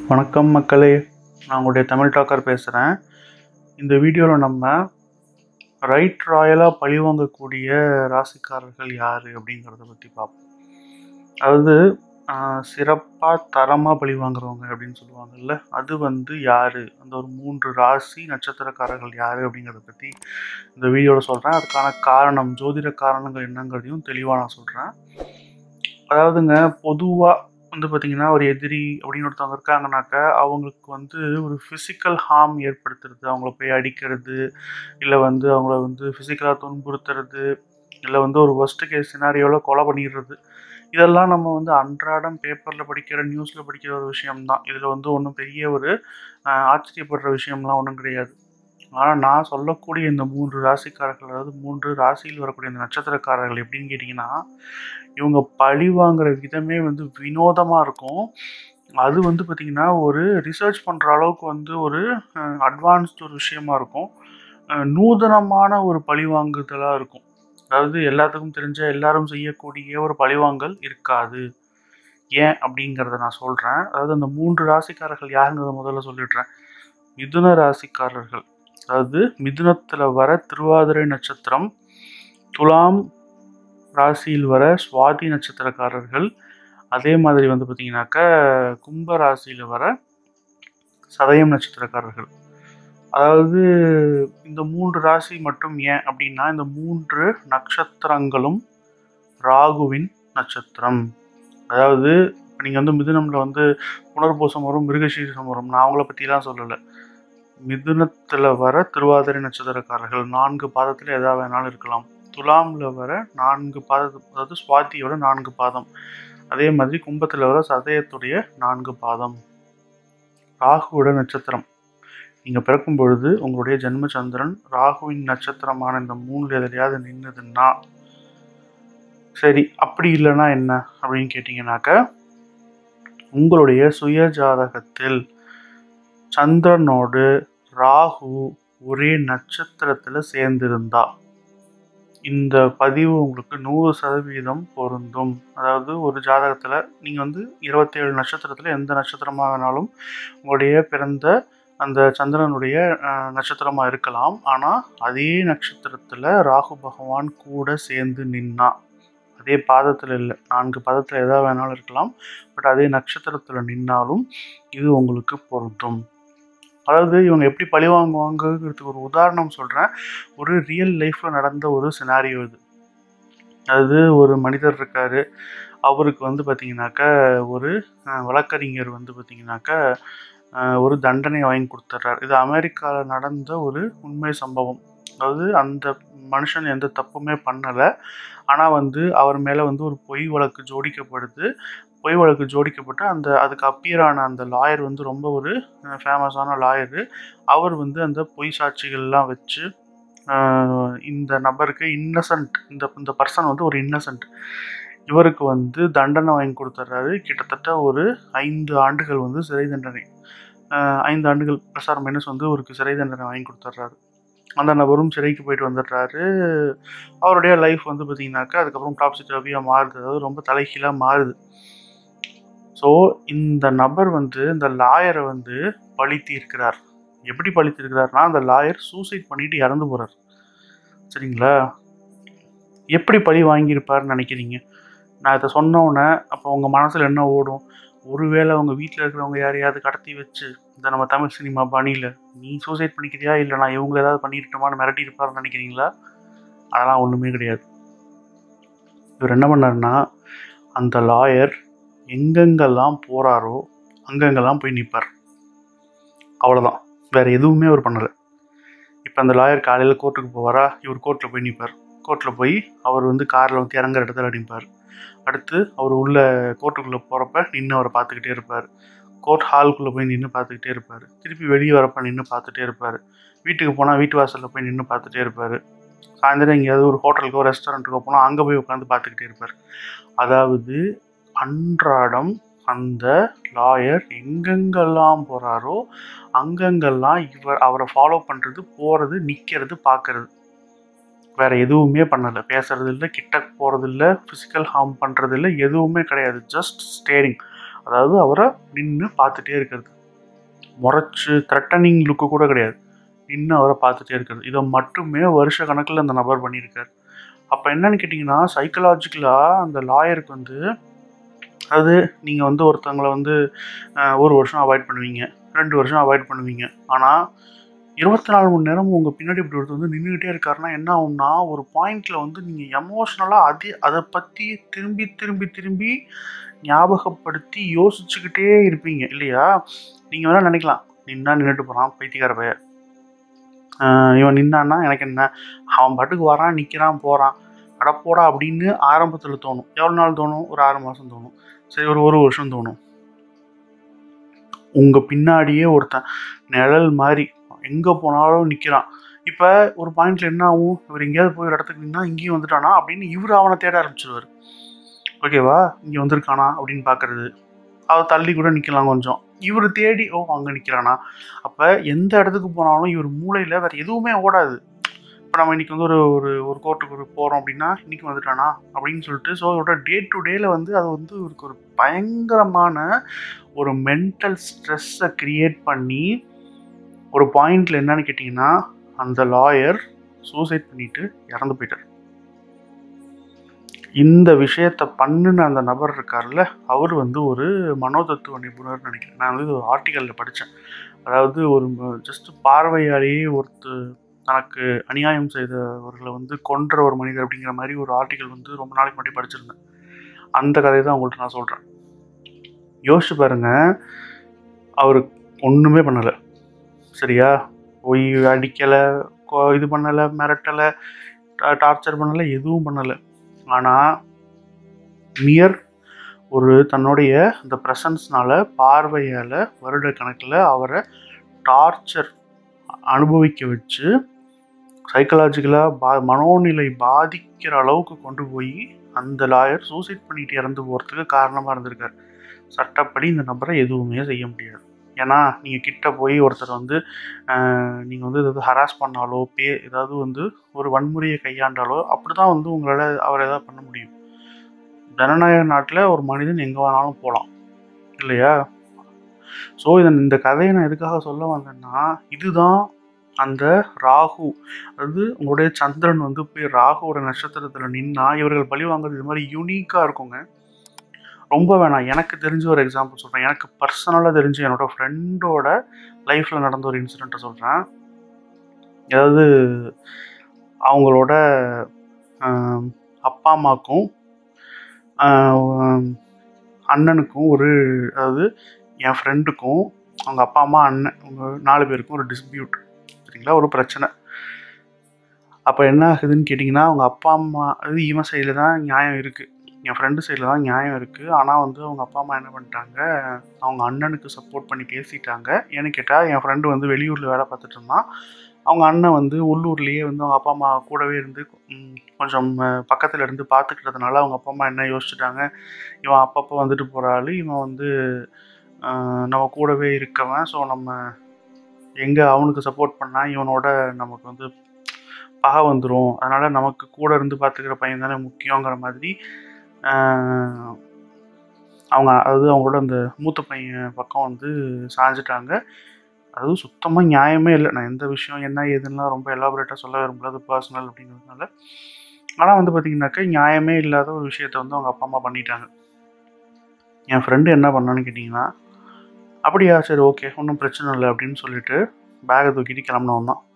வணக்கம் மக்களே நான் உங்களுடைய தமிழ் டாக்கர் பேசுகிறேன் இந்த வீடியோவில் நம்ம ரைட் ராயலாக பழிவாங்கக்கூடிய ராசிக்காரர்கள் யார் அப்படிங்கிறத பற்றி பார்ப்போம் அதாவது சிறப்பாக தரமாக பழி வாங்குறவங்க அப்படின்னு சொல்லுவாங்கல்ல அது வந்து யார் அந்த ஒரு மூன்று ராசி நட்சத்திரக்காரர்கள் யார் அப்படிங்கிறத பற்றி இந்த வீடியோவில் சொல்கிறேன் அதுக்கான காரணம் ஜோதிட காரணங்கள் என்னங்கிறதையும் தெளிவாக நான் சொல்கிறேன் அதாவதுங்க பொதுவாக வந்து பார்த்திங்கன்னா ஒரு எதிரி அப்படின்னு ஒருத்தவங்க இருக்காங்கனாக்கா அவங்களுக்கு வந்து ஒரு ஃபிசிக்கல் ஹார்ம் ஏற்படுத்துறது அவங்கள போய் அடிக்கிறது இல்லை வந்து அவங்கள வந்து ஃபிசிக்கலாக துன்புறுத்துறது இல்லை வந்து ஒரு ஒஸ்ட் கேஸ் சினாரியோவில் கொலை பண்ணிடுறது இதெல்லாம் நம்ம வந்து அன்றாடம் பேப்பரில் படிக்கிற நியூஸில் படிக்கிற ஒரு விஷயம்தான் இதில் வந்து ஒன்றும் பெரிய ஒரு ஆஹ், ஆச்சரியப்படுற விஷயம்லாம் ஒன்றும் கிடையாது ஆனால் நான் சொல்லக்கூடிய இந்த மூன்று ராசிக்காரர்கள் அதாவது மூன்று ராசியில் வரக்கூடிய இந்த நட்சத்திரக்காரர்கள் எப்படின்னு கேட்டிங்கன்னா இவங்க பழி வாங்குற விதமே வந்து வினோதமாக இருக்கும் அது வந்து பார்த்திங்கன்னா ஒரு ரிசர்ச் பண்ணுற அளவுக்கு வந்து ஒரு அட்வான்ஸ்டு ஒரு விஷயமா இருக்கும் அஹ், நூதனமான ஒரு பழிவாங்குதலாக இருக்கும் அதாவது எல்லாத்துக்கும் தெரிஞ்ச எல்லாரும் செய்யக்கூடிய ஒரு பழிவாங்கல் இருக்காது ஏன் அப்படிங்கிறத நான் சொல்கிறேன் அதாவது அந்த மூன்று ராசிக்காரர்கள் யாருங்கிறத முதல்ல சொல்லிடுறேன் மிதுன ராசிக்காரர்கள் அதாவது மிதுனத்தில் வர திருவாதிரை நட்சத்திரம் துலாம் ராசியில் வர சுவாதி நட்சத்திரக்காரர்கள் அதே மாதிரி வந்து பார்த்தீங்கன்னாக்கா கும்ப ராசியில் வர சதயம் நட்சத்திரக்காரர்கள் அதாவது இந்த மூன்று ராசி மட்டும் ஏன் அப்படின்னா இந்த மூன்று நட்சத்திரங்களும் ராகுவின் நட்சத்திரம் அதாவது இப்போ நீங்கள் வந்து மிதுனமில் வந்து புனர்பூசம் வரும் மிருகசீரிசம் வரும் நான் அவங்கள பற்றிலாம் சொல்லலை மிதுனத்தில் வர திருவாதிரை நட்சத்திரக்காரர்கள் நான்கு பாதத்தில் எதா வேணாலும் இருக்கலாம் துலாமில் வர நான்கு பாதம் அதாவது சுவாதியோட நான்கு பாதம் அதே மாதிரி கும்பத்தில் வர சதயத்துடைய நான்கு பாதம் ராகுவோட நட்சத்திரம் நீங்கள் பிறக்கும் பொழுது உங்களுடைய ஜென்ம சந்திரன் ராகுவின் நட்சத்திரமான இந்த மூணுல எதிலையாவது நின்றுதுன்னா சரி அப்படி இல்லைன்னா என்ன அப்படின்னு கேட்டிங்கனாக்க உங்களுடைய சுய ஜாதகத்தில் சந்திரனோடு ராகு ஒரே நட்சத்திரத்தில் சேர்ந்திருந்தா இந்த பதிவு உங்களுக்கு நூறு சதவீதம் பொருந்தும் அதாவது ஒரு ஜாதகத்தில் நீங்கள் வந்து இருபத்தேழு நட்சத்திரத்தில் எந்த நட்சத்திரமாக வேணாலும் உங்களுடைய பிறந்த அந்த சந்திரனுடைய அஹ், நட்சத்திரமா இருக்கலாம் ஆனால் அதே நட்சத்திரத்தில் ராகு பகவான் கூட சேர்ந்து நின்னா அதே பாதத்தில் இல்லை நான்கு பாதத்தில் எதா வேணாலும் இருக்கலாம் பட் அதே நட்சத்திரத்தில் நின்னாலும் இது உங்களுக்கு பொருந்தும் அதாவது இவங்க எப்படி பழி வாங்குவாங்கிறதுக்கு ஒரு உதாரணம் சொல்கிறேன் ஒரு ரியல் லைஃப்பில் நடந்த ஒரு சினாரியோ இது அதாவது ஒரு மனிதர் இருக்கார் அவருக்கு வந்து பார்த்திங்கனாக்கா ஒரு அஹ், வழக்கறிஞர் வந்து பார்த்திங்கனாக்கா அஹ், ஒரு தண்டனை வாங்கி கொடுத்துட்றாரு இது அமெரிக்காவில் நடந்த ஒரு உண்மை சம்பவம் அதாவது அந்த மனுஷன் எந்த தப்புமே பண்ணலை ஆனால் வந்து அவர் மேலே வந்து ஒரு பொய் வழக்கு ஜோடிக்கப்படுது பொய் வழக்கு ஜோடிக்கப்பட்டு அந்த அதுக்கு அப்பியரான அந்த லாயர் வந்து ரொம்ப ஒரு ஃபேமஸான லாயரு அவர் வந்து அந்த பொய் சாட்சிகள்லாம் வச்சு ஆஹ், இந்த நபருக்கு இன்னசென்ட் இந்த இந்த பர்சன் வந்து ஒரு இன்னசென்ட் இவருக்கு வந்து தண்டனை வாங்கி கொடுத்துட்றாரு கிட்டத்தட்ட ஒரு ஐந்து ஆண்டுகள் வந்து சிறை தண்டனை ஆஹ், ஐந்து ஆண்டுகள் ப்ளஸ் ஆர் மைனஸ் வந்து அவருக்கு சிறை தண்டனை வாங்கி கொடுத்துட்றாரு அந்த நபரும் சிறைக்கு போயிட்டு வந்துடுறாரு அவருடைய லைஃப் வந்து பார்த்தீங்கன்னாக்கா அதுக்கப்புறம் டாப்ஸி டபியாக மாறுது அதாவது ரொம்ப தலைகீழாக மாறுது ஸோ இந்த நபர் வந்து இந்த லாயரை வந்து பழித்தி இருக்கிறார் எப்படி பழித்தி இருக்கிறார்னா அந்த லாயர் சூசைட் பண்ணிட்டு இறந்து போறார் சரிங்களா எப்படி பழி வாங்கியிருப்பாருன்னு நினைக்கிறீங்க நான் இதை சொன்ன உடனே அப்போ உங்கள் மனசில் என்ன ஓடும் ஒருவேளை அவங்க வீட்டில் இருக்கிறவங்க யாரையாவது கடத்தி வச்சு இந்த நம்ம தமிழ் சினிமா பாணியில் நீ சூசைட் பண்ணிக்கிறியா இல்லை நான் இவங்க ஏதாவது பண்ணிருட்டோமான்னு மிரட்டி இருப்பாருன்னு நினைக்கிறீங்களா அதெல்லாம் ஒன்றுமே கிடையாது இவர் என்ன பண்ணாருன்னா அந்த லாயர் எங்கெங்கெல்லாம் போகிறாரோ அங்கங்கெல்லாம் போய் நிற்பார் அவ்வளோதான் வேறு எதுவுமே அவர் பண்ணலை இப்போ அந்த லாயர் காலையில் கோர்ட்டுக்கு போவாரா இவர் கோர்ட்டில் போய் நிற்பார் கோர்ட்டில் போய் அவர் வந்து காரில் வந்து இறங்குற இடத்துல நிற்பார் அடுத்து அவர் உள்ள கோர்ட்டுக்குள்ளே போகிறப்ப நின்று அவரை பார்த்துக்கிட்டே இருப்பார் கோர்ட் ஹாலுக்குள்ளே போய் நின்று பார்த்துக்கிட்டே இருப்பார் திருப்பி வெளியே வரப்ப நின்று பார்த்துட்டே இருப்பார் வீட்டுக்கு போனால் வீட்டு வாசலில் போய் நின்று பார்த்துட்டே இருப்பார் சாயந்தரம் எங்கேயாவது ஒரு ஹோட்டலுக்கோ ரெஸ்டாரண்ட்டுக்கோ போனால் அங்கே போய் உட்காந்து பார்த்துக்கிட்டே இருப்பார் அதாவது அன்றாடம் அந்த லாயர் எங்கெங்கெல்லாம் போகிறாரோ அங்கங்கெல்லாம் இவர் அவரை ஃபாலோ பண்ணுறது போகிறது நிற்கிறது பார்க்கறது வேற எதுவுமே பண்ணலை பேசுறது இல்லை கிட்ட போகிறது இல்லை ஃபிசிக்கல் ஹார்ம் பண்ணுறது இல்லை எதுவுமே கிடையாது ஜஸ்ட் ஸ்டேரிங் அதாவது அவரை நின்று பார்த்துட்டே இருக்கிறது முறைச்சு த்ரெட்டனிங் லுக்கு கூட கிடையாது இன்னும் அவரை பார்த்துட்டே இருக்கிறது இதை மட்டுமே வருஷ கணக்கில் அந்த நபர் பண்ணியிருக்காரு அப்போ என்னன்னு கேட்டிங்கன்னா சைக்கலாஜிக்கலாக அந்த லாயருக்கு வந்து அது நீங்கள் வந்து ஒருத்தவங்களை வந்து அஹ், ஒரு வருஷம் அவாய்ட் பண்ணுவீங்க ரெண்டு வருஷம் அவாய்ட் பண்ணுவீங்க ஆனால் இருபத்தி நாலு மணி நேரம் உங்கள் பின்னாடி இப்படி ஒருத்தர் வந்து நின்றுக்கிட்டே இருக்காருன்னா என்ன ஆகும்னா ஒரு பாயிண்டில் வந்து நீங்கள் எமோஷ்னலாக அதே அதை பற்றி திரும்பி திரும்பி திரும்பி ஞாபகப்படுத்தி யோசிச்சுக்கிட்டே இருப்பீங்க இல்லையா நீங்கள் வேணால் நினைக்கலாம் நின்னா நின்றுட்டு போகிறான் பைத்தியக்கார பைய ஆஹ் இவன் நின்னான்னா எனக்கு என்ன அவன் பாட்டுக்கு வரான் நிற்கிறான் போகிறான் அடப்போடா அப்படின்னு ஆரம்பத்தில் தோணும் எவ்வளோ நாள் தோணும் ஒரு ஆறு மாதம் தோணும் சரி ஒரு ஒரு வருஷம் தோணும் உங்கள் பின்னாடியே ஒருத்தன் நிழல் மாதிரி எங்கே போனாலும் நிற்கிறான் இப்போ ஒரு பாயிண்ட்ல என்ன ஆகும் இவர் எங்கேயாவது போய் ஒரு இடத்துக்கு நின்னா இங்கேயும் வந்துட்டானா அப்படின்னு இவர் அவனை தேட ஆரம்பிச்சிருவார் ஓகேவா இங்கே வந்திருக்கானா அப்படின்னு பார்க்கறது அவர் தள்ளி கூட நிற்கலாம் கொஞ்சம் இவர் தேடி ஓ அங்கே நிற்கிறானா அப்போ எந்த இடத்துக்கு போனாலும் இவர் மூளையில் வேறு எதுவுமே ஓடாது இப்போ நம்ம இன்னைக்கு வந்து ஒரு ஒரு ஒரு கோர்ட்டுக்கு ஒரு போகிறோம் அப்படின்னா இன்னைக்கு வந்துட்டானா அப்படின்னு சொல்லிட்டு ஸோ அதோட டே டு டேல வந்து அது வந்து இவருக்கு ஒரு பயங்கரமான ஒரு மென்டல் ஸ்ட்ரெஸ்ஸை கிரியேட் பண்ணி ஒரு பாயிண்ட்ல என்னன்னு கேட்டிங்கன்னா அந்த லாயர் சூசைட் பண்ணிட்டு இறந்து போயிட்டார் இந்த விஷயத்த பண்ணுன அந்த நபர் இருக்கார்ல அவர் வந்து ஒரு மனோதத்துவ நிபுணர் நினைக்கிறேன் நான் வந்து ஒரு ஆர்டிக்கலில் படித்தேன் அதாவது ஒரு ஜஸ்ட் பார்வையாலேயே ஒருத்தர் தனக்கு அநியாயம் செய்தவர்களை வந்து கொன்ற ஒரு மனிதர் அப்படிங்கிற மாதிரி ஒரு ஆர்டிக்கல் வந்து ரொம்ப நாளைக்கு முன்னாடி படிச்சிருந்தேன் அந்த கதையை தான் உங்கள்கிட்ட நான் சொல்கிறேன் யோசிச்சு பாருங்க அவர் ஒன்றுமே பண்ணலை சரியா போய் அடிக்கலை இது பண்ணலை மிரட்டலை டார்ச்சர் பண்ணலை எதுவும் பண்ணலை ஆனால் மியர் ஒரு தன்னுடைய இந்த ப்ரெசன்ஸ்னால பார்வையால் வருட கணக்கில் அவரை டார்ச்சர் அனுபவிக்க வச்சு சைக்கலாஜிக்கலாக பா மனோநிலை பாதிக்கிற அளவுக்கு கொண்டு போய் அந்த லாயர் சூசைட் பண்ணிட்டு இறந்து போகிறதுக்கு காரணமாக இருந்திருக்கார் சட்டப்படி இந்த நபரை எதுவுமே செய்ய முடியாது ஏன்னா நீங்கள் கிட்ட போய் ஒருத்தர் வந்து நீங்கள் வந்து ஏதாவது ஹராஸ் பண்ணாலோ பே ஏதாவது வந்து ஒரு வன்முறையை கையாண்டாலோ அப்படி தான் வந்து உங்களால் அவர் எதாவது பண்ண முடியும் ஜனநாயக நாட்டில் ஒரு மனிதன் எங்கே வேணாலும் போகலாம் இல்லையா ஸோ இதன் இந்த கதையை நான் எதுக்காக சொல்ல வந்தேன்னா இதுதான் அந்த ராகு அதாவது உங்களுடைய சந்திரன் வந்து போய் ராகுவோட நட்சத்திரத்தில் நின்னா இவர்கள் பழி வாங்குறது இது மாதிரி யூனிக்காக இருக்குங்க ரொம்ப வேணாம் எனக்கு தெரிஞ்ச ஒரு எக்ஸாம்பிள் சொல்கிறேன் எனக்கு பர்சனலாக தெரிஞ்ச என்னோட ஃப்ரெண்டோட லைஃப்பில் நடந்த ஒரு இன்சிடெண்ட்டை சொல்கிறேன் அதாவது அவங்களோட ஆஹ், அப்பா அம்மாக்கும் ஆஹ், அண்ணனுக்கும் ஒரு அதாவது என் ஃப்ரெண்டுக்கும் அவங்க அப்பா அம்மா அண்ணன் அவங்க நாலு பேருக்கும் ஒரு டிஸ்பியூட் சரிங்களா ஒரு பிரச்சனை அப்போ என்ன ஆகுதுன்னு கேட்டிங்கன்னா அவங்க அப்பா அம்மா அது இவன் சைடில் தான் நியாயம் இருக்குது என் ஃப்ரெண்டு சைடில் தான் நியாயம் இருக்குது ஆனால் வந்து அவங்க அப்பா அம்மா என்ன பண்ணிட்டாங்க அவங்க அண்ணனுக்கு சப்போர்ட் பண்ணி பேசிட்டாங்க ஏன்னு கேட்டால் என் ஃப்ரெண்டு வந்து வெளியூரில் வேலை பார்த்துட்டு இருந்தான் அவங்க அண்ணன் வந்து உள்ளூர்லேயே வந்து அவங்க அப்பா அம்மா கூடவே இருந்து ம், கொஞ்சம் பக்கத்தில் இருந்து பார்த்துக்கிட்டதுனால அவங்க அப்பா அம்மா என்ன யோசிச்சுட்டாங்க இவன் அப்பப்போ வந்துட்டு போகிற ஆள் இவன் வந்து ஆஹ், நம்ம கூடவே இருக்கவன் ஸோ நம்ம எங்கே அவனுக்கு சப்போர்ட் பண்ணால் இவனோட நமக்கு வந்து பகை வந்துடும் அதனால் நமக்கு கூட இருந்து பார்த்துக்கிற பையன் தானே முக்கியங்கிற மாதிரி ஆஹ், அவங்க அதாவது அவங்களோட அந்த மூத்த பையன் பக்கம் வந்து சாஞ்சிட்டாங்க அது சுத்தமாக நியாயமே இல்லை நான் எந்த விஷயம் என்ன ஏதுன்னா ரொம்ப எலாபரேட்டாக சொல்ல விரும்பல பர்சனல் அப்படிங்கிறதுனால ஆனால் வந்து பார்த்தீங்கன்னாக்கா நியாயமே இல்லாத ஒரு விஷயத்த வந்து அவங்க அப்பா அம்மா பண்ணிட்டாங்க என் ஃப்ரெண்டு என்ன பண்ணான்னு கேட்டிங்கன்னா அப்படியா சரி ஓகே ஒன்றும் பிரச்சனை இல்லை அப்படின்னு சொல்லிட்டு பேகை தூக்கிட்டு கிளம்பினவன் தான்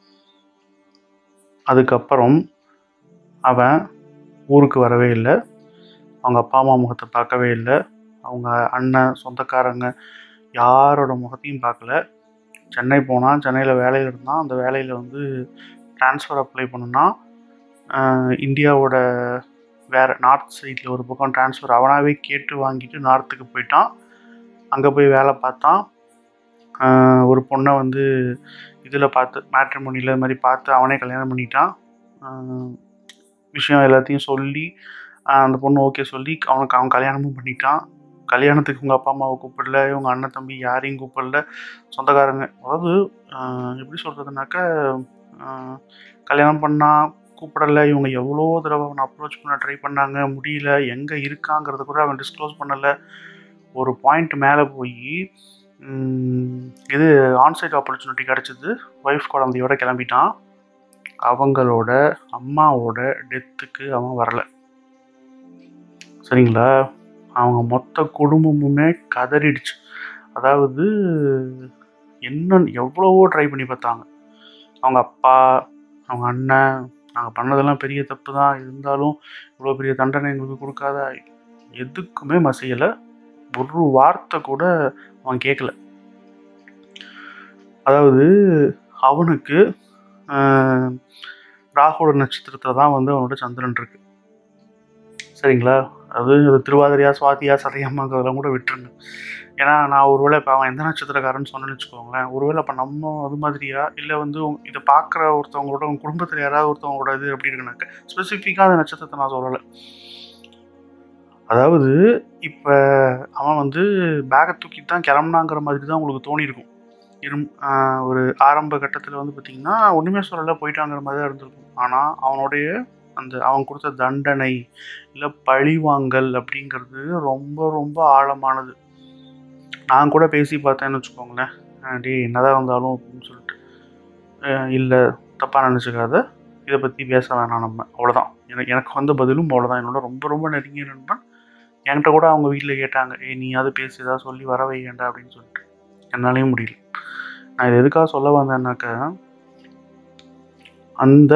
அதுக்கப்புறம் அவன் ஊருக்கு வரவே இல்லை அவங்க அப்பா அம்மா முகத்தை பார்க்கவே இல்லை அவங்க அண்ணன் சொந்தக்காரங்க யாரோட முகத்தையும் பார்க்கல சென்னை போனான் சென்னையில் வேலையில் இருந்தான் அந்த வேலையில் வந்து ட்ரான்ஸ்ஃபர் அப்ளை பண்ணுனா ஆஹ் இந்தியாவோட வேறு நார்த் சைடில் ஒரு பக்கம் ட்ரான்ஸ்ஃபர் அவனாகவே கேட்டு வாங்கிட்டு நார்த்துக்கு போயிட்டான் அங்கே போய் வேலை பார்த்தான் ஆஹ் ஒரு பொண்ணை வந்து இதில் பார்த்து மேட்ரிமோனியில் இது மாதிரி பார்த்து அவனே கல்யாணம் பண்ணிட்டான் ஆஹ் விஷயம் எல்லாத்தையும் சொல்லி ஆஹ் அந்த பொண்ணு ஓகே சொல்லி அவனுக்கு அவன் கல்யாணமும் பண்ணிட்டான் கல்யாணத்துக்கு உங்கள் அப்பா அம்மாவை கூப்பிடல இவங்க அண்ணன் தம்பி யாரையும் கூப்பிடல சொந்தக்காரங்க அதாவது ஆஹ் எப்படி சொல்கிறதுனாக்கா கல்யாணம் பண்ணால் கூப்பிடல இவங்க எவ்வளோ தடவை அவனை அப்ரோச் பண்ண ட்ரை பண்ணாங்க முடியல எங்கே இருக்காங்கிறத கூட அவன் டிஸ்க்ளோஸ் பண்ணலை ஒரு பாயிண்ட் மேலே போய் உம், இது ஆன்சைட் ஆப்பர்ச்சுனிட்டி கிடச்சிது ஒய்ஃப் குழந்தையோட கிளம்பிட்டான் அவங்களோட அம்மாவோட டெத்துக்கு அவன் வரல சரிங்களா அவங்க மொத்த குடும்பமுமே கதறிடுச்சு அதாவது என்ன எவ்வளவோ ட்ரை பண்ணி பார்த்தாங்க அவங்க அப்பா அவங்க அண்ணன் நாங்கள் பண்ணதெல்லாம் பெரிய தப்பு தான் இருந்தாலும் இவ்வளோ பெரிய தண்டனை எங்களுக்கு கொடுக்காத எதுக்குமே மசியலை ஒரு வார்த்தை கூட அவன் கேட்கல அதாவது அவனுக்கு ஆஹ், ராகுவோட நட்சத்திரத்தில் தான் வந்து அவனோட சந்திரன் இருக்கு சரிங்களா அது இது திருவாதிரையா சுவாதியா சதயம்மாங்கிறதெல்லாம் கூட விட்டுருங்க ஏன்னா நான் ஒருவேளை இப்போ அவன் எந்த நட்சத்திரக்காரன்னு சொன்னேன்னு வச்சுக்கோங்களேன் ஒருவேளை அப்போ நம்ம அது மாதிரியா இல்லை வந்து உங்க- இதை பார்க்குற ஒருத்தவங்களோட உங்க குடும்பத்தில் யாராவது ஒருத்தவங்களோட இது எப்படி இருக்குனாக்க ஸ்பெசிஃபிக்காக அந்த நட்சத்திரத்தை நான் சொல்லலை அதாவது இப்போ அவன் வந்து பேக்கை தூக்கிட்டு தான் கிளம்புனாங்கிற மாதிரி தான் உங்களுக்கு தோணியிருக்கும் இரும் ஆஹ் ஒரு ஆரம்ப கட்டத்தில் வந்து பார்த்திங்கன்னா ஒன்றுமே சொல்லலை போயிட்டாங்கிற மாதிரி தான் இருந்திருக்கும் ஆனால் அவனுடைய அந்த அவன் கொடுத்த தண்டனை இல்லை பழிவாங்கல் அப்படிங்கிறது ரொம்ப ரொம்ப ஆழமானது நான் கூட பேசி பார்த்தேன்னு வச்சுக்கோங்களேன் அஹ் டேய் என்னதான் இருந்தாலும் அப்படின்னு சொல்லிட்டு இல்லை தப்பாக நினச்சிக்காத இதை பற்றி பேச வேணாம் நம்ம அவ்வளோதான் எனக்கு எனக்கு வந்த பதிலும் அவ்வளோதான் என்னோட ரொம்ப ரொம்ப நெருங்கிய நண்பன் என்கிட்ட கூட அவங்க வீட்டில் கேட்டாங்க ஏய் நீயாவது பேசி ஏதாவது சொல்லி வர வையேண்டா அப்படின்னு சொல்லிட்டு என்னாலையும் முடியல நான் இது எதுக்காக சொல்ல வந்தேன்னாக்க அந்த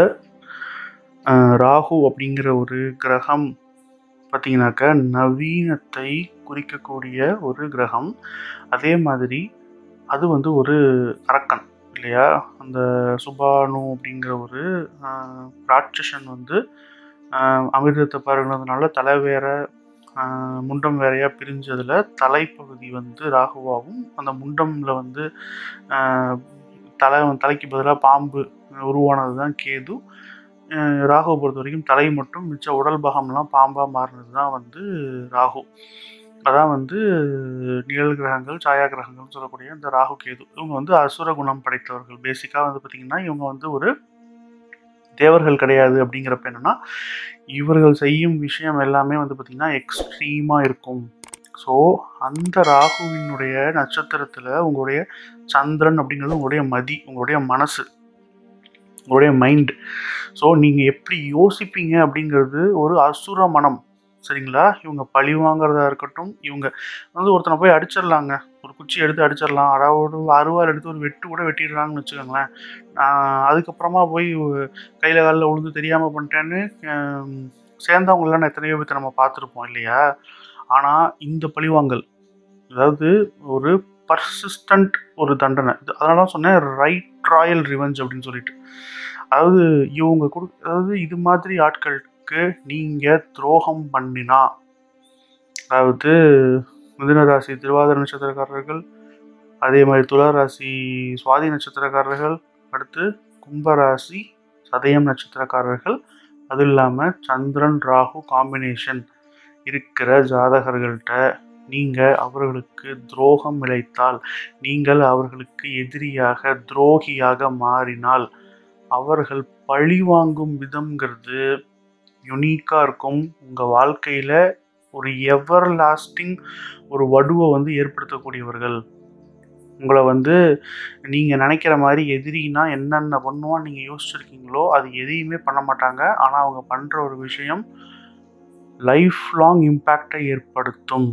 அஹ், ராகு அப்படிங்கிற ஒரு கிரகம் பார்த்தீங்கன்னாக்க நவீனத்தை குறிக்கக்கூடிய ஒரு கிரகம் அதே மாதிரி அது வந்து ஒரு அரக்கன் இல்லையா அந்த சுபானு அப்படிங்கிற ஒரு ஆஹ், ராட்சசன் வந்து ஆஹ், அமிர்தத்தை பருகினதுனால தலை வேற ஆஹ், முண்டம் வேறையா பிரிஞ்சதுல தலைப்பகுதி வந்து ராகுவாகவும் அந்த முண்டம்ல வந்து ஆஹ், தலை தலைக்கு பதிலாக பாம்பு உருவானது தான் கேது அஹ் ராகுவை பொறுத்த வரைக்கும் தலை மட்டும் மிச்ச உடல் பாகம்லாம் பாம்பாக மாறினது தான் வந்து ராகு அதான் வந்து நிழல் கிரகங்கள் சாயா கிரகங்கள்னு சொல்லக்கூடிய இந்த ராகு கேது இவங்க வந்து அசுர குணம் படைத்தவர்கள் பேசிக்காக வந்து பார்த்திங்கன்னா இவங்க வந்து ஒரு தேவர்கள் கிடையாது அப்படிங்கிறப்ப என்னன்னா இவர்கள் செய்யும் விஷயம் எல்லாமே வந்து பார்த்திங்கன்னா எக்ஸ்ட்ரீமாக இருக்கும் ஸோ அந்த ராகுவினுடைய நட்சத்திரத்தில் உங்களுடைய சந்திரன் அப்படிங்கிறது உங்களுடைய மதி உங்களுடைய மனசு உங்களுடைய மைண்ட் ஸோ நீங்கள் எப்படி யோசிப்பீங்க அப்படிங்கிறது ஒரு அசுர மனம் சரிங்களா இவங்க பழி வாங்குறதா இருக்கட்டும் இவங்க வந்து ஒருத்தனை போய் அடிச்சிடலாங்க ஒரு குச்சி எடுத்து அடிச்சிடலாம் அதாவது அருவாள் எடுத்து ஒரு வெட்டு கூட வெட்டிடுறாங்கன்னு வச்சுக்கோங்களேன் ஆஹ் அதுக்கப்புறமா போய் கையில் காலில் உழுந்து தெரியாமல் பண்ணிட்டேன்னு ஆஹ் சேர்ந்தவங்களெலாம் எத்தனையோ பேர்த்த நம்ம பார்த்துருப்போம் இல்லையா ஆனால் இந்த பழிவாங்கல் அதாவது ஒரு பர்சிஸ்டன்ட் ஒரு தண்டனை இது- அதனால தான் சொன்னேன் ரைட் ராயல் ரிவெஞ்ச் அப்படின்னு சொல்லிட்டு அதாவது இவங்க கொடு அதாவது இது மாதிரி ஆட்களுக்கு நீங்கள் துரோகம் பண்ணினா அதாவது மிதுன ராசி திருவாதிரை நட்சத்திரக்காரர்கள் அதே மாதிரி துலா ராசி சுவாதி நட்சத்திரக்காரர்கள் அடுத்து கும்பராசி சதயம் நட்சத்திரக்காரர்கள் அது இல்லாமல் சந்திரன் ராகு காம்பினேஷன் இருக்கிற ஜாதகர்கள்ட்ட நீங்கள் அவர்களுக்கு துரோகம் இழைத்தால் நீங்கள் அவர்களுக்கு எதிரியாக துரோகியாக மாறினால் அவர்கள் பழி வாங்கும் விதம்ங்கிறது யுனிக்காக இருக்கும் உங்கள் வாழ்க்கையில் ஒரு எவர் லாஸ்டிங் ஒரு வடுவை வந்து ஏற்படுத்தக்கூடியவர்கள் உங்களை வந்து நீங்கள் நினைக்கிற மாதிரி எதிரினா என்னென்ன பண்ணுவான்னு நீங்கள் யோசிச்சிருக்கீங்களோ அது எதையுமே பண்ண மாட்டாங்க ஆனால் அவங்க பண்ணுற ஒரு விஷயம் லைஃப் லாங் இம்பேக்டை ஏற்படுத்தும்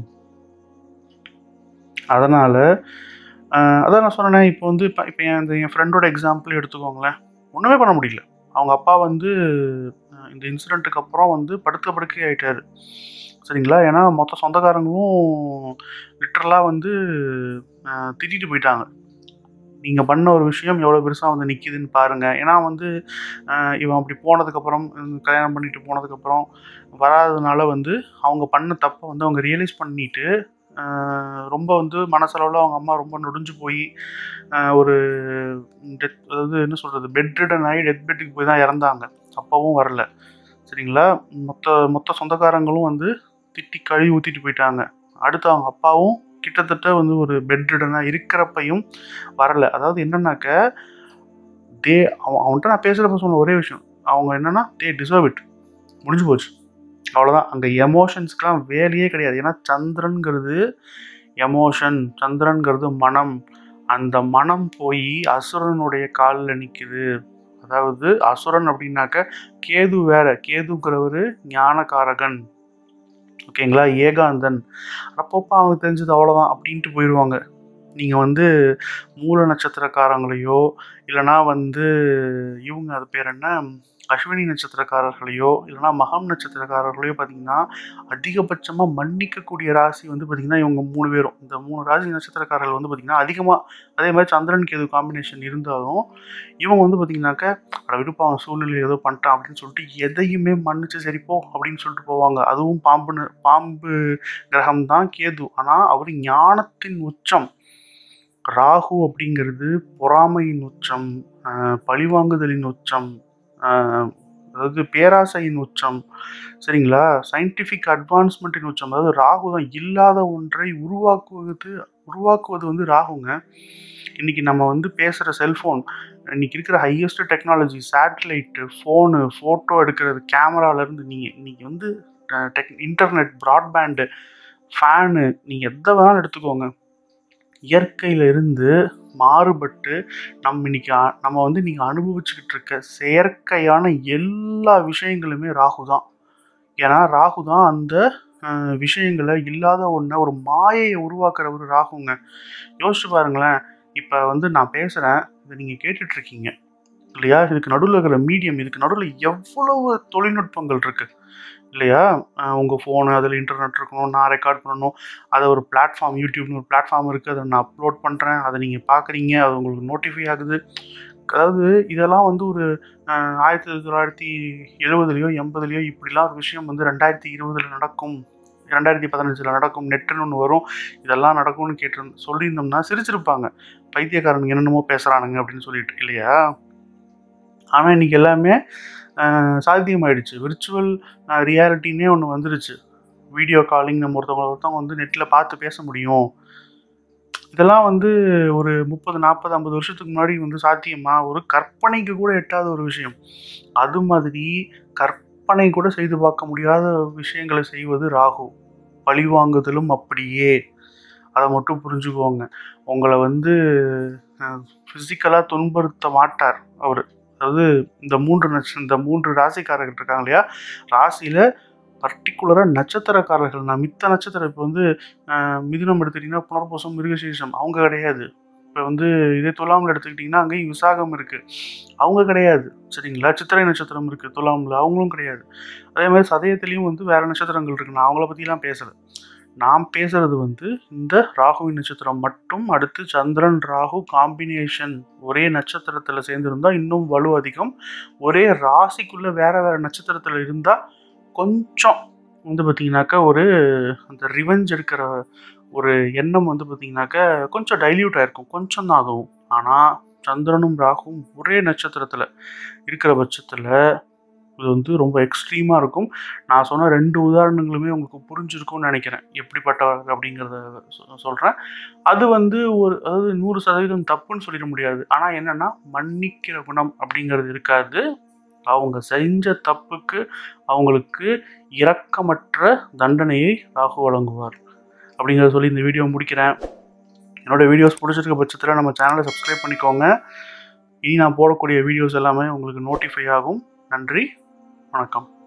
அதனால் அதான் நான் சொன்னேன் இப்போ வந்து இப்போ இப்போ என் இந்த என் ஃப்ரெண்டோட எக்ஸாம்பிள் எடுத்துக்கோங்களேன் ஒன்றுமே பண்ண முடியல அவங்க அப்பா வந்து அஹ், இந்த இன்சிடெண்ட்டுக்கு அப்புறம் வந்து படுத்த படுக்கை ஆயிட்டாரு சரிங்களா ஏன்னா மொத்த சொந்தக்காரங்களும் லிட்டரலாக வந்து அஹ், திட்டிட்டு போயிட்டாங்க நீங்கள் பண்ண ஒரு விஷயம் எவ்வளோ பெருசாக வந்து நிற்கிதுன்னு பாருங்கள் ஏன்னா வந்து அஹ், இவன் அப்படி போனதுக்கப்புறம் உம், கல்யாணம் பண்ணிட்டு போனதுக்கப்புறம் வராததுனால வந்து அவங்க பண்ண தப்பை வந்து அவங்க ரியலைஸ் பண்ணிட்டு அஹ், ரொம்ப வந்து மனசளவில் அவங்க அம்மா ரொம்ப நொடிஞ்சு போய் அஹ், ஒரு டெத் அதாவது என்ன சொல்கிறது பெட் ரிடன் ஆகி டெத் பெட்டுக்கு போய் தான் இறந்தாங்க அப்பவும் வரல சரிங்களா மொத்த மொத்த சொந்தக்காரங்களும் வந்து திட்டி கழுவி ஊற்றிட்டு போயிட்டாங்க அடுத்து அவங்க அப்பாவும் கிட்டத்தட்ட வந்து ஒரு பெட் ரிடனாக இருக்கிறப்பையும் வரல அதாவது என்னன்னாக்க தே அவன் அவன்கிட்ட நான் பேசுகிறப்ப சொன்ன ஒரே விஷயம் அவங்க என்னன்னா தே டிசர்வ் இட் முடிஞ்சு போச்சு அவ்வளோதான் அங்கே எமோஷன்ஸ்க்கெலாம் வேலையே கிடையாது ஏன்னா சந்திரனுங்கிறது எமோஷன் சந்திரன்கிறது மனம் அந்த மனம் போய் அசுரனுடைய காலில் நிற்குது அதாவது அசுரன் அப்படின்னாக்க கேது வேற கேதுங்கிறவர் ஞானகாரகன் ஓகேங்களா ஏகாந்தன் அப்பப்போ அவனுக்கு தெரிஞ்சது அவ்வளோதான் அப்படின்ட்டு போயிடுவாங்க நீங்கள் வந்து மூல நட்சத்திரக்காரங்களையோ இல்லைனா வந்து இவங்க அது பேர் என்ன அஸ்வினி நட்சத்திரக்காரர்களையோ இல்லைனா மகம் நட்சத்திரக்காரர்களையோ பார்த்தீங்கன்னா அதிகபட்சமாக மன்னிக்கக்கூடிய ராசி வந்து பார்த்திங்கன்னா இவங்க மூணு பேரும் இந்த மூணு ராசி நட்சத்திரக்காரர்கள் வந்து பார்த்திங்கன்னா அதிகமாக அதே மாதிரி சந்திரன் கேது காம்பினேஷன் இருந்தாலும் இவங்க வந்து பார்த்திங்கனாக்க அட விடுப்பா அவன் சூழ்நிலை ஏதோ பண்ணிட்டான் அப்படின்னு சொல்லிட்டு எதையுமே மன்னிச்சு சரிப்போ அப்படின்னு சொல்லிட்டு போவாங்க அதுவும் பாம்புன்னு பாம்பு கிரகம் தான் கேது ஆனால் அவர் ஞானத்தின் உச்சம் ராகு அப்படிங்கிறது பொறாமையின் உச்சம் ஆஹ் பழிவாங்குதலின் உச்சம் ஆஹ் அதாவது பேராசையின் உச்சம் சரிங்களா சயின்டிஃபிக் அட்வான்ஸ்மெண்ட்டின் உச்சம் அதாவது ராகு தான் இல்லாத ஒன்றை உருவாக்குவது உருவாக்குவது வந்து ராகுங்க இன்னைக்கு நம்ம வந்து பேசுகிற செல்ஃபோன் இன்னைக்கு இருக்கிற highest technology satellite phone photo எடுக்கிறது கேமராலேருந்து நீங்கள் இன்னைக்கு வந்து டெக் இன்டர்நெட் ப்ராட்பேண்டு ஃபேனு நீங்கள் எதை வேணாலும் எடுத்துக்கோங்க இயற்கையில இருந்து மாறுபட்டு நம்ம இன்னைக்கு அ- நம்ம வந்து நீங்கள் அனுபவிச்சுக்கிட்டு இருக்க செயற்கையான எல்லா விஷயங்களுமே ராகு தான் ஏன்னா ராகு தான் அந்த அஹ், விஷயங்களை இல்லாத ஒன்றை ஒரு மாயையை உருவாக்குற ஒரு ராகுங்க யோசிச்சு பாருங்களேன் இப்போ வந்து நான் பேசுகிறேன் இதை நீங்கள் கேட்டுட்டு இருக்கீங்க இல்லையா இதுக்கு நடுவில் இருக்கிற மீடியம் இதுக்கு நடுவில் எவ்வளவு தொழில்நுட்பங்கள் இருக்கு இல்லையா உங்கள் ஃபோனு அதில் இன்டர்நெட் இருக்கணும் நான் ரெக்கார்ட் பண்ணணும் அதை ஒரு பிளாட்ஃபார்ம் யூடியூப்னு ஒரு பிளாட்ஃபார்ம் இருக்குது அதை நான் அப்லோட் பண்ணுறேன் அதை நீங்கள் பார்க்குறீங்க அது உங்களுக்கு நோட்டிஃபை ஆகுது அதாவது இதெல்லாம் வந்து ஒரு அஹ், ஆயிரத்தி தொள்ளாயிரத்தி எழுபதுலையோ எண்பதுலையோ இப்படிலாம் ஒரு விஷயம் வந்து ரெண்டாயிரத்தி இருபதில் நடக்கும் ரெண்டாயிரத்தி பதினஞ்சில் நடக்கும் நெட்டுன்னு ஒன்று வரும் இதெல்லாம் நடக்கும்னு கேட்டு சொல்லியிருந்தோம்னா சிரிச்சிருப்பாங்க பைத்தியக்காரனுங்க என்னென்னமோ பேசுகிறானுங்க அப்படின்னு சொல்லிட்டு இல்லையா ஆனால் இன்னைக்கு எல்லாமே அஹ், சாத்தியமாயிடுச்சு விர்ச்சுவல் ரியாலிட்டின்னே ஒன்று வந்துருச்சு வீடியோ காலிங் நம்ம ஒருத்தவங்க ஒருத்தவங்க வந்து நெட்டில் பார்த்து பேச முடியும் இதெல்லாம் வந்து ஒரு முப்பது நாற்பது ஐம்பது வருஷத்துக்கு முன்னாடி வந்து சாத்தியமா ஒரு கற்பனைக்கு கூட எட்டாத ஒரு விஷயம் அது மாதிரி கற்பனை கூட செய்து பார்க்க முடியாத விஷயங்களை செய்வது ராகு பழிவாங்குதலும் அப்படியே அதை மட்டும் புரிஞ்சுக்கோங்க உங்களை வந்து ஃபிசிக்கலாக துன்புறுத்த மாட்டார் அவர் அதாவது இந்த மூன்று நட்ச இந்த மூன்று ராசிக்காரர்கள் இருக்காங்க இல்லையா ராசியில் பர்டிகுலராக நட்சத்திரக்காரர்கள் நான் மித்த நட்சத்திரம் இப்போ வந்து ஆஹ், மிதுனம் எடுத்துக்கிட்டிங்கன்னா புனர்பூசம் மிருகசீஷம் அவங்க கிடையாது இப்போ வந்து இதே துலாமில் எடுத்துக்கிட்டிங்கன்னா அங்கேயும் விசாகம் இருக்குது அவங்க கிடையாது சரிங்களா சித்திரை நட்சத்திரம் இருக்குது துலாமில் அவங்களும் கிடையாது அதே மாதிரி சதயத்துலேயும் வந்து வேறு நட்சத்திரங்கள் இருக்குது நான் அவங்கள பற்றிலாம் பேசலை நாம் பேசுறது வந்து இந்த ராகுவின் நட்சத்திரம் மட்டும் அடுத்து சந்திரன் ராகு காம்பினேஷன் ஒரே நட்சத்திரத்தில் சேர்ந்துருந்தா இன்னும் வலு அதிகம் ஒரே ராசிக்குள்ள வேற வேற நட்சத்திரத்தில் இருந்தால் கொஞ்சம் வந்து பார்த்தீங்கன்னாக்கா ஒரு அந்த ரிவெஞ்ச் எடுக்கிற ஒரு எண்ணம் வந்து பார்த்தீங்கன்னாக்கா கொஞ்சம் டைல்யூட் ஆயிருக்கும் கொஞ்சம் தான் அதுவும் ஆனால் சந்திரனும் ராகுவும் ஒரே நட்சத்திரத்தில் இருக்கிற பட்சத்தில் இது வந்து ரொம்ப எக்ஸ்ட்ரீமாக இருக்கும் நான் சொன்ன ரெண்டு உதாரணங்களுமே உங்களுக்கு புரிஞ்சிருக்கும்னு நினைக்கிறேன் எப்படிப்பட்டவர்கள் அப்படிங்கிறத சொ- சொல்கிறேன் அது வந்து ஒரு அதாவது நூறு சதவீதம் தப்புன்னு சொல்லிட முடியாது ஆனால் என்னென்னா மன்னிக்கிற குணம் அப்படிங்கிறது இருக்காது அவங்க செஞ்ச தப்புக்கு அவங்களுக்கு இரக்கமற்ற தண்டனையை ராகு வழங்குவார் அப்படிங்கிறத சொல்லி இந்த வீடியோ முடிக்கிறேன் என்னோட வீடியோஸ் பிடிச்சிருக்க பட்சத்தில் நம்ம சேனலை சப்ஸ்கிரைப் பண்ணிக்கோங்க இனி நான் போடக்கூடிய வீடியோஸ் எல்லாமே உங்களுக்கு நோட்டிஃபை ஆகும் நன்றி வணக்கம்